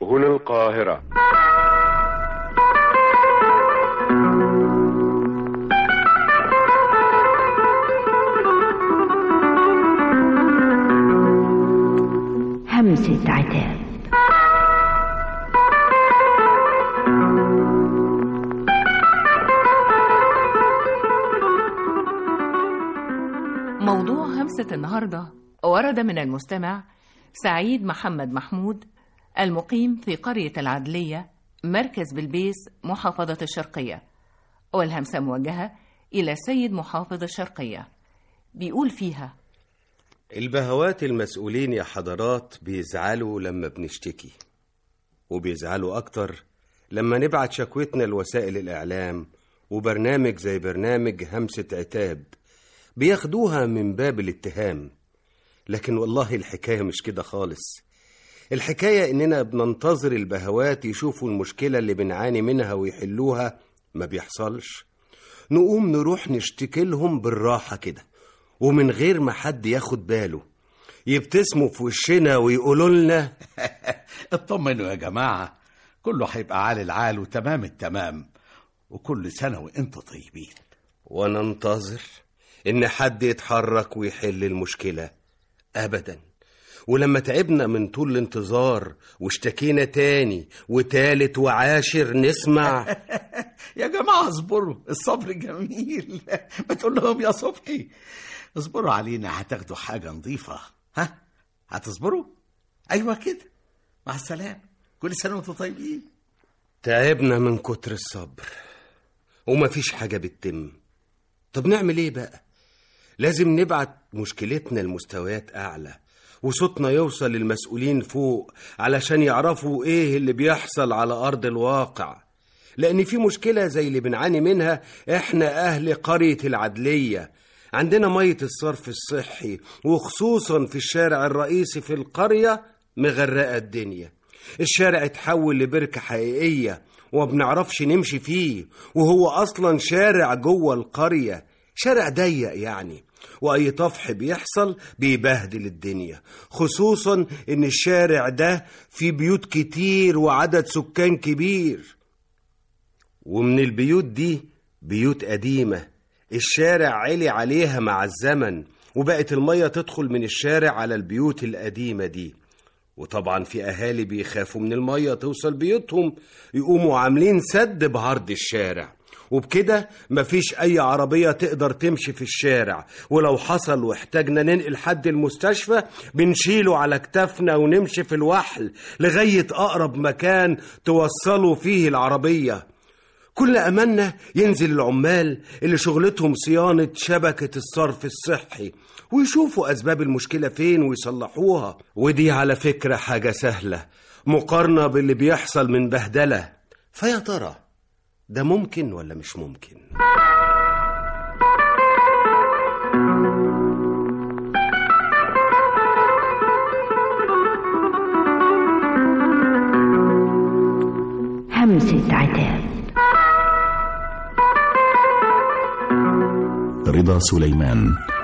هنا القاهرة همسة عتاب موضوع همسة النهاردة ورد من المستمع سعيد محمد محمود المقيم في قرية العدلية مركز بلبيس محافظة الشرقية والهمسة موجهة إلى سيد محافظ الشرقية بيقول فيها البهوات المسؤولين يا حضرات بيزعلوا لما بنشتكي وبيزعلوا أكتر لما نبعت شكوتنا لوسائل الإعلام وبرنامج زي برنامج همسة عتاب بياخدوها من باب الاتهام لكن والله الحكاية مش كده خالص الحكاية إننا بننتظر البهوات يشوفوا المشكلة اللي بنعاني منها ويحلوها ما بيحصلش نقوم نروح نشتكي لهم بالراحة كده ومن غير ما حد ياخد باله يبتسموا في وشنا ويقولوا لنا اطمنوا يا جماعة كله هيبقى عال العال وتمام التمام وكل سنة وانتوا طيبين وننتظر إن حد يتحرك ويحل المشكلة أبدا ولما تعبنا من طول الانتظار واشتكينا تاني وتالت وعاشر نسمع يا جماعة اصبروا الصبر جميل ما تقول لهم يا صبحي اصبروا علينا هتاخدوا حاجة نظيفة ها هتصبروا أيوة كده مع السلامة كل سنة وانتوا طيبين تعبنا من كتر الصبر ومفيش حاجة بتتم طب نعمل ايه بقى لازم نبعت مشكلتنا لمستويات أعلى وصوتنا يوصل للمسؤولين فوق علشان يعرفوا ايه اللي بيحصل على أرض الواقع لأن في مشكلة زي اللي بنعاني منها احنا أهل قرية العدلية عندنا مية الصرف الصحي وخصوصا في الشارع الرئيسي في القرية مغرقة الدنيا الشارع اتحول لبركة حقيقية ومبنعرفش نمشي فيه وهو أصلا شارع جوه القرية شارع ضيق يعني وأي طفح بيحصل بيبهدل الدنيا خصوصا إن الشارع ده فيه بيوت كتير وعدد سكان كبير ومن البيوت دي بيوت قديمة الشارع علي عليها مع الزمن وبقت المية تدخل من الشارع على البيوت القديمة دي وطبعا في أهالي بيخافوا من المية توصل بيوتهم يقوموا عاملين سد بعرض الشارع وبكده مفيش أي عربية تقدر تمشي في الشارع ولو حصل واحتاجنا ننقل حد المستشفى بنشيله على كتافنا ونمشي في الوحل لغاية أقرب مكان توصلوا فيه العربية كل أملنا ينزل العمال اللي شغلتهم صيانة شبكة الصرف الصحي ويشوفوا أسباب المشكلة فين ويصلحوها ودي على فكرة حاجة سهلة مقارنة باللي بيحصل من بهدلة فيا ترى ده ممكن ولا مش ممكن همسة عتاب رضا سليمان